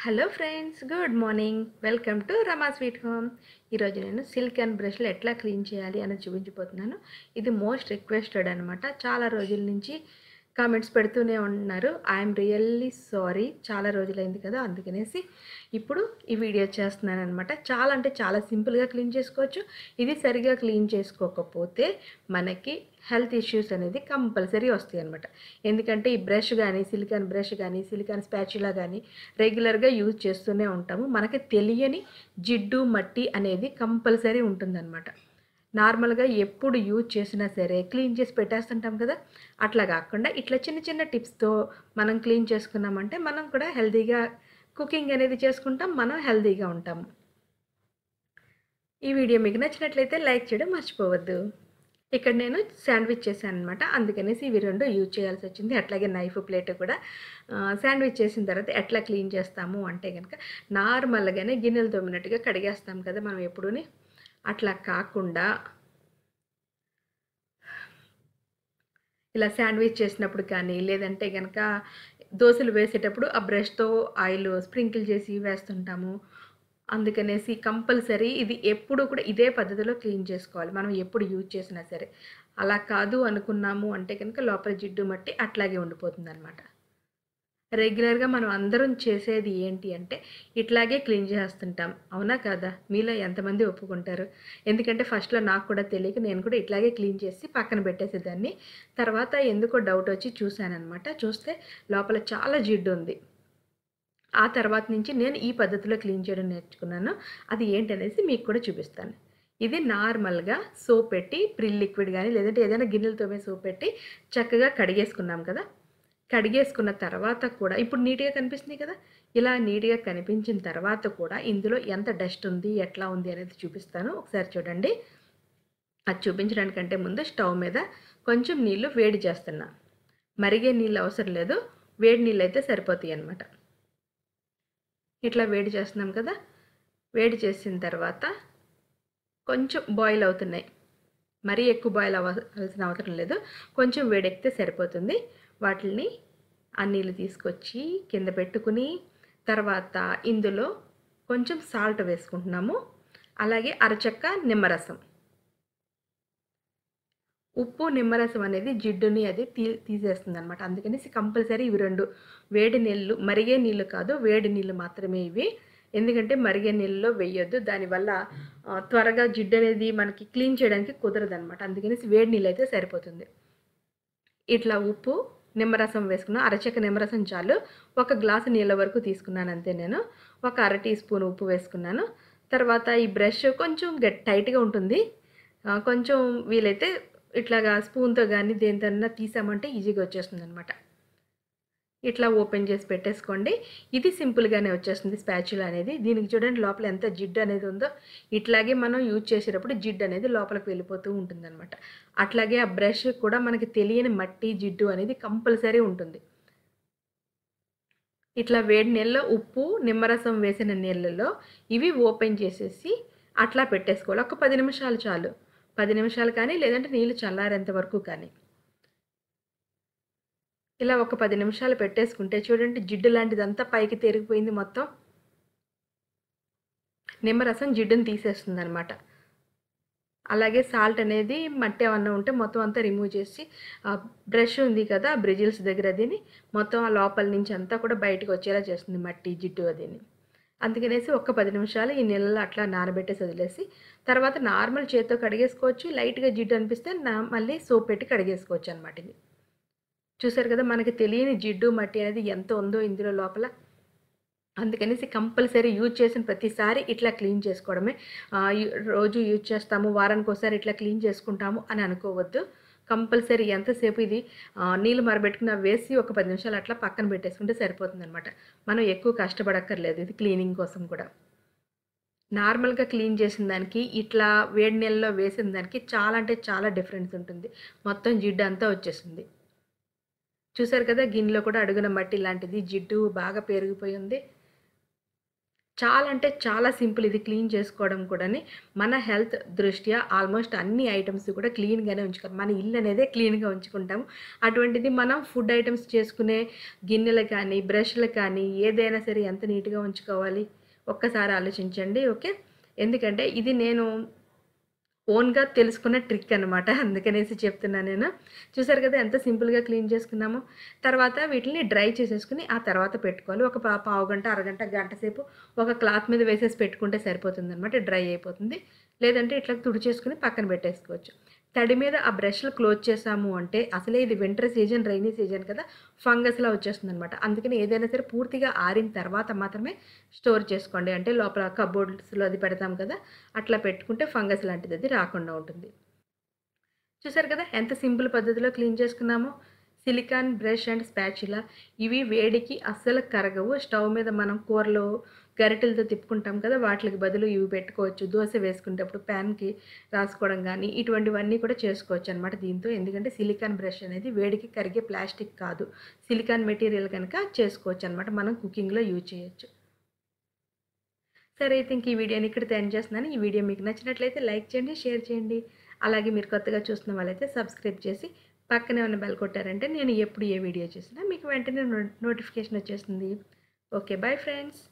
hello friends good morning welcome to Rama sweet home ఈరోజు నేను silk and బ్రష్లు ఎట్లా క్లీన్ చేయాలి అని చూపించిపోతున్నాను ఇది మోస్ట్ రిక్వెస్టెడ్ అనమాట చాలా రోజుల నుంచి కామెంట్స్ పెడుతూనే ఉన్నారు ఐఎమ్ రియల్లీ సారీ చాలా రోజులైంది కదా అందుకనేసి ఇప్పుడు ఈ వీడియో చేస్తున్నాను అనమాట చాలా అంటే చాలా సింపుల్గా క్లీన్ చేసుకోవచ్చు ఇది సరిగా క్లీన్ చేసుకోకపోతే మనకి హెల్త్ ఇష్యూస్ అనేది కంపల్సరీ వస్తాయి అనమాట ఎందుకంటే ఈ బ్రష్ కానీ సిలికాన్ బ్రష్ కానీ సిలికాన్ స్పాచులా కానీ రెగ్యులర్గా యూజ్ చేస్తూనే ఉంటాము మనకి తెలియని జిడ్డు మట్టి అనేది కంపల్సరీ ఉంటుందన్నమాట నార్మల్గా ఎప్పుడు యూజ్ చేసినా సరే క్లీన్ చేసి పెట్టేస్తుంటాం కదా అట్లా కాకుండా ఇట్లా చిన్న చిన్న టిప్స్తో మనం క్లీన్ చేసుకున్నామంటే మనం కూడా హెల్తీగా కుకింగ్ అనేది చేసుకుంటాం మనం హెల్తీగా ఉంటాము ఈ వీడియో మీకు నచ్చినట్లయితే లైక్ చేయడం మర్చిపోవద్దు ఇక్కడ నేను శాండ్విచ్ చేశాను అనమాట అందుకనేసి ఇవి రెండు యూజ్ చేయాల్సి వచ్చింది అట్లాగే నైఫ్ ప్లేట్ కూడా శాండ్విచ్ చేసిన తర్వాత ఎట్లా క్లీన్ చేస్తాము అంటే కనుక నార్మల్గానే గిన్నెలు తోమినట్టుగా కడిగేస్తాం కదా మనం ఎప్పుడూని అట్లా కాకుండా ఇలా శాండ్విచ్ చేసినప్పుడు కానీ లేదంటే కనుక దోశలు వేసేటప్పుడు ఆ బ్రష్తో ఆయిల్ స్ప్రింకిల్ చేసి వేస్తుంటాము అందుకనేసి కంపల్సరీ ఇది ఎప్పుడు కూడా ఇదే పద్ధతిలో క్లీన్ చేసుకోవాలి మనం ఎప్పుడు యూజ్ చేసినా సరే అలా కాదు అనుకున్నాము అంటే కనుక లోపల జిడ్డు మట్టి అట్లాగే ఉండిపోతుంది అనమాట రెగ్యులర్గా మనం అందరం చేసేది ఏంటి అంటే ఇట్లాగే క్లీన్ చేస్తుంటాం అవునా కదా మీలో ఎంతమంది ఒప్పుకుంటారు ఎందుకంటే ఫస్ట్లో నాకు కూడా తెలియక నేను కూడా ఇట్లాగే క్లీన్ చేసి పక్కన పెట్టేసేదాన్ని తర్వాత ఎందుకో డౌట్ వచ్చి చూశానమాట చూస్తే లోపల చాలా జిడ్డు ఉంది ఆ తర్వాత నుంచి నేను ఈ పద్ధతిలో క్లీన్ చేయడం నేర్చుకున్నాను అది ఏంటనేసి మీకు కూడా చూపిస్తాను ఇది నార్మల్గా సోప్ పెట్టి ప్రిల్ లిక్విడ్ కానీ లేదంటే ఏదైనా గిన్నెలు తోమే సోప్ పెట్టి చక్కగా కడిగేసుకున్నాం కదా కడిగేసుకున్న తర్వాత కూడా ఇప్పుడు నీట్గా కనిపిస్తుంది కదా ఇలా నీట్గా కనిపించిన తర్వాత కూడా ఇందులో ఎంత డస్ట్ ఉంది ఎట్లా ఉంది అనేది చూపిస్తాను ఒకసారి చూడండి అది చూపించడానికంటే ముందు స్టవ్ మీద కొంచెం నీళ్ళు వేడి చేస్తున్నా మరిగే నీళ్ళు అవసరం లేదు వేడి నీళ్ళు అయితే సరిపోతాయి అన్నమాట ఇట్లా వేడి చేస్తున్నాం కదా వేడి చేసిన తర్వాత కొంచెం బాయిల్ అవుతున్నాయి మరీ ఎక్కువ బాయిల్ అవ్వాల్సిన అవసరం లేదు కొంచెం వేడెక్కితే సరిపోతుంది వాటిని ఆ నీళ్ళు తీసుకొచ్చి కింద పెట్టుకుని తర్వాత ఇందులో కొంచెం సాల్ట్ వేసుకుంటున్నాము అలాగే అరచక్క నిమ్మరసం ఉప్పు నిమ్మరసం అనేది జిడ్డుని అది తీ తీసేస్తుంది అనమాట అందుకనేసి కంపల్సరీ ఇవి రెండు వేడి నీళ్ళు మరిగే నీళ్ళు కాదు వేడి నీళ్ళు మాత్రమే ఇవి ఎందుకంటే మరిగే నీళ్ళలో వేయొద్దు దానివల్ల త్వరగా జిడ్డు అనేది మనకి క్లీన్ చేయడానికి కుదరదు అనమాట అందుకనేసి వేడి నీళ్ళు అయితే సరిపోతుంది ఇట్లా ఉప్పు నిమ్మరసం వేసుకున్నాను అరచక్క నిమ్మరసం చాలు ఒక గ్లాసు నీళ్ళ వరకు తీసుకున్నాను అంతే నేను ఒక అర టీ స్పూన్ ఉప్పు వేసుకున్నాను తర్వాత ఈ బ్రష్ కొంచెం గట్ టైట్గా ఉంటుంది కొంచెం వీలైతే ఇట్లాగా స్పూన్తో కానీ దేనితోనైనా తీసామంటే ఈజీగా వచ్చేస్తుంది అనమాట ఇట్లా ఓపెన్ చేసి పెట్టేసుకోండి ఇది సింపుల్గానే వచ్చేస్తుంది స్పాచులా అనేది దీనికి చూడండి లోపల ఎంత జిడ్డు అనేది ఉందో ఇట్లాగే మనం యూజ్ చేసేటప్పుడు జిడ్డు అనేది లోపలికి వెళ్ళిపోతూ ఉంటుందన్నమాట అట్లాగే ఆ బ్రష్ కూడా మనకి తెలియని మట్టి జిడ్డు అనేది కంపల్సరీ ఉంటుంది ఇట్లా వేడి నీళ్ళలో ఉప్పు నిమ్మరసం వేసిన నీళ్ళలో ఇవి ఓపెన్ చేసేసి అట్లా పెట్టేసుకోవాలి ఒక పది నిమిషాలు చాలు పది నిమిషాలు కానీ లేదంటే నీళ్ళు చల్లారేంత వరకు కానీ ఇలా ఒక పది నిమిషాలు పెట్టేసుకుంటే చూడండి జిడ్డు లాంటిదంతా పైకి తెరిగిపోయింది మొత్తం నిమ్మరసం జిడ్డుని తీసేస్తుంది అనమాట అలాగే సాల్ట్ అనేది మట్టి ఏమన్నా ఉంటే మొత్తం అంతా రిమూవ్ చేసి బ్రష్ ఉంది కదా బ్రిజిల్స్ దగ్గర అదిని మొత్తం ఆ లోపల నుంచి అంతా కూడా బయటకు వచ్చేలా చేస్తుంది మట్టి జిడ్డు అదిని అందుకనేసి ఒక్క పది నిమిషాలు ఈ నీళ్ళలో అట్లా నానబెట్టేసి వదిలేసి తర్వాత నార్మల్ చేత్తో కడిగేసుకోవచ్చు లైట్గా జిడ్డు అనిపిస్తే నా మళ్ళీ సోప్ పెట్టి కడిగేసుకోవచ్చు అనమాట ఇది చూసారు కదా మనకి తెలియని జిడ్డు మట్టి అనేది ఎంత ఉందో ఇందులో లోపల అందుకనేసి కంపల్సరీ యూజ్ చేసిన ప్రతిసారి ఇట్లా క్లీన్ చేసుకోవడమే రోజు యూజ్ చేస్తాము వారానికి ఒకసారి ఇట్లా క్లీన్ చేసుకుంటాము అని అనుకోవద్దు కంపల్సరీ ఎంతసేపు ఇది నీళ్ళు మరబెట్టుకున్న వేసి ఒక పది నిమిషాలు అట్లా పక్కన పెట్టేసుకుంటే సరిపోతుంది అనమాట మనం ఎక్కువ కష్టపడక్కర్లేదు ఇది క్లీనింగ్ కోసం కూడా నార్మల్గా క్లీన్ చేసిన దానికి ఇట్లా వేడి నీళ్ళలో వేసిన దానికి చాలా అంటే చాలా డిఫరెన్స్ ఉంటుంది మొత్తం జిడ్డు అంతా వచ్చేసింది చూసారు కదా గిన్నెలో కూడా అడుగున మట్టి లాంటిది జిడ్డు బాగా పెరిగిపోయి ఉంది చాలా అంటే చాలా సింపుల్ ఇది క్లీన్ చేసుకోవడం కూడాని మన హెల్త్ దృష్ట్యా ఆల్మోస్ట్ అన్ని ఐటమ్స్ కూడా క్లీన్గానే ఉంచుకోవాలి మన ఇల్లు అనేదే క్లీన్గా ఉంచుకుంటాము అటువంటిది మనం ఫుడ్ ఐటమ్స్ చేసుకునే గిన్నెలు కానీ బ్రష్లు కానీ ఏదైనా సరే ఎంత నీట్గా ఉంచుకోవాలి ఒక్కసారి ఆలోచించండి ఓకే ఎందుకంటే ఇది నేను ఓన్గా తెలుసుకున్న ట్రిక్ అనమాట అందుకనేసి చెప్తున్నాను నేను చూసారు కదా ఎంత సింపుల్గా క్లీన్ చేసుకున్నామో తర్వాత వీటిని డ్రై చేసేసుకుని ఆ తర్వాత పెట్టుకోవాలి ఒక పా పావు గంట అరగంట గంట సేపు ఒక క్లాత్ మీద వేసేసి పెట్టుకుంటే సరిపోతుంది అనమాట డ్రై అయిపోతుంది లేదంటే ఇట్లా తుడిచేసుకుని పక్కన పెట్టేసుకోవచ్చు తడి మీద ఆ బ్రష్లు క్లోజ్ చేసాము అంటే అసలే ఇది వింటర్ సీజన్ రైనీ సీజన్ కదా ఫంగస్లా వచ్చేస్తుంది అనమాట అందుకని ఏదైనా సరే పూర్తిగా ఆరిన తర్వాత మాత్రమే స్టోర్ చేసుకోండి అంటే లోపల కబోర్డ్స్లో అది పెడతాం కదా అట్లా పెట్టుకుంటే ఫంగస్ లాంటిది అది రాకుండా ఉంటుంది చూసారు కదా ఎంత సింపుల్ పద్ధతిలో క్లీన్ చేసుకున్నామో సిలికాన్ బ్రష్ అండ్ స్పాచులా ఇవి వేడికి అస్సలు కరగవు స్టవ్ మీద మనం కూరలో గరిటెలతో తిప్పుకుంటాం కదా వాటికి బదులు ఇవి పెట్టుకోవచ్చు దోశ వేసుకునేటప్పుడు ప్యాన్కి రాసుకోవడం కానీ ఇటువంటివన్నీ కూడా చేసుకోవచ్చు అనమాట దీంతో ఎందుకంటే సిలికాన్ బ్రష్ అనేది వేడికి కరిగే ప్లాస్టిక్ కాదు సిలికాన్ మెటీరియల్ కనుక చేసుకోవచ్చు అనమాట మనం కుకింగ్లో యూజ్ చేయొచ్చు సరే అయితే ఇంక ఈ వీడియోని ఇక్కడ ఎండ్ చేస్తున్నాను ఈ వీడియో మీకు నచ్చినట్లయితే లైక్ చేయండి షేర్ చేయండి అలాగే మీరు కొత్తగా చూస్తున్న వాళ్ళైతే సబ్స్క్రైబ్ చేసి పక్కనే ఉన్న బెల్ కొట్టారంటే నేను ఎప్పుడు ఏ వీడియో చేసినా మీకు వెంటనే నోటిఫికేషన్ వచ్చేస్తుంది ఓకే బాయ్ ఫ్రెండ్స్